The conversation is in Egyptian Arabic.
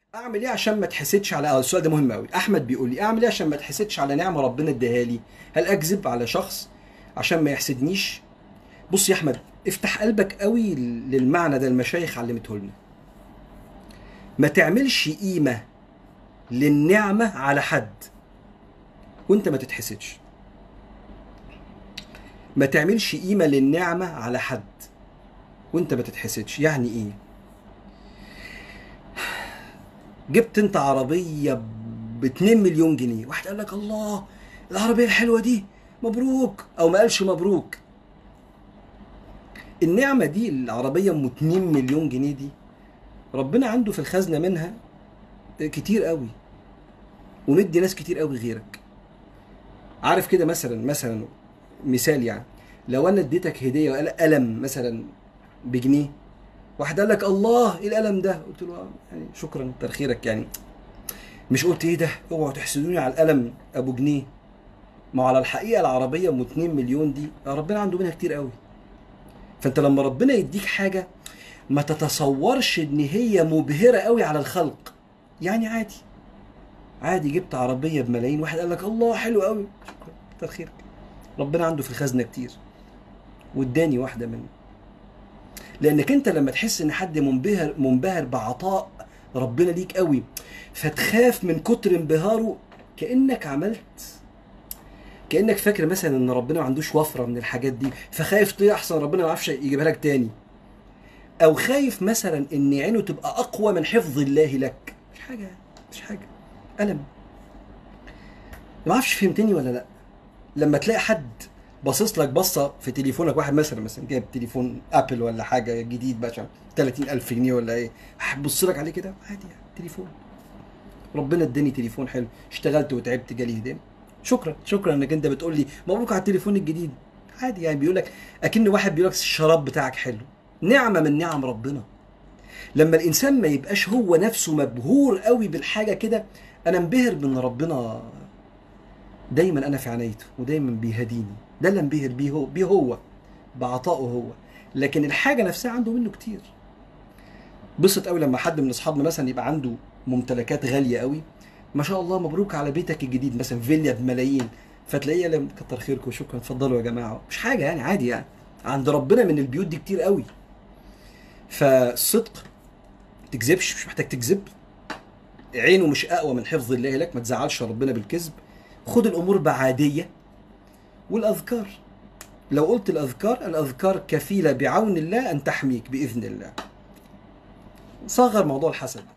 اعمل ايه عشان ما تحسدش على آه السؤال ده مهم قوي احمد بيقول لي اعمل ايه عشان ما تحسدش على نعمه ربنا اداها لي هل اكذب على شخص عشان ما يحسدنيش بص يا احمد افتح قلبك قوي للمعنى ده المشايخ علمته لنا ما تعملش قيمه للنعمه على حد وانت ما تتحسدش ما تعملش قيمه للنعمه على حد وانت ما تتحسدش يعني ايه جبت انت عربيه ب 2 مليون جنيه واحد قال لك الله العربيه الحلوه دي مبروك او ما قالش مبروك النعمه دي العربيه ام 2 مليون جنيه دي ربنا عنده في الخزنه منها كتير قوي ومدي ناس كتير قوي غيرك عارف كده مثلا مثلا مثال يعني لو انا اديتك هديه قلم مثلا بجنيه واحد قال لك الله ايه القلم ده قلت له آه، يعني شكرا كتر خيرك يعني مش قلت ايه ده اوعوا تحسدوني على القلم ابو جنيه ما هو على الحقيقه العربيه ام 2 مليون دي ربنا عنده منها كتير قوي فانت لما ربنا يديك حاجه ما تتصورش ان هي مبهره قوي على الخلق يعني عادي عادي جبت عربيه بملايين واحد قال لك الله حلو قوي شكرا كتر خيرك ربنا عنده في الخزنه كتير واداني واحده منه لانك انت لما تحس ان حد منبهر منبهر بعطاء ربنا ليك قوي فتخاف من كتر انبهاره كانك عملت كانك فاكر مثلا ان ربنا ما عندوش وفره من الحاجات دي فخايف تضيع احسن ربنا ما يعرفش يجيبها لك تاني او خايف مثلا ان عينه تبقى اقوى من حفظ الله لك مش حاجه مش حاجه الم ما اعرفش فهمتني ولا لا لما تلاقي حد باصص لك بصه في تليفونك واحد مثلا مثلا جايب تليفون ابل ولا حاجه جديد بقى 30000 جنيه ولا ايه هتبص لك عليه كده عادي يعني تليفون ربنا اداني تليفون حلو اشتغلت وتعبت جالي هديه شكرا شكرا انك انت بتقول لي مبروك على التليفون الجديد عادي يعني بيقول لك اكن واحد بيقول لك الشراب بتاعك حلو نعمه من نعم ربنا لما الانسان ما يبقاش هو نفسه مبهور قوي بالحاجه كده انا انبهر بان ربنا دايما انا في عنايته ودايما بيهديني ده اللي انبهر بيه هو بيه هو بعطائه هو لكن الحاجه نفسها عنده منه كتير بسط قوي لما حد من اصحابنا مثلا يبقى عنده ممتلكات غاليه قوي ما شاء الله مبروك على بيتك الجديد مثلا فيلا بملايين فتلاقيه لم كتر خيركم شكرا اتفضلوا يا جماعه مش حاجه يعني عادي يعني عند ربنا من البيوت دي كتير قوي فالصدق تكذبش مش محتاج تكذب عينه مش اقوى من حفظ الله لك ما تزعلش ربنا بالكذب خد الامور بعاديه والاذكار لو قلت الاذكار الاذكار كفيله بعون الله ان تحميك باذن الله صغر موضوع الحسد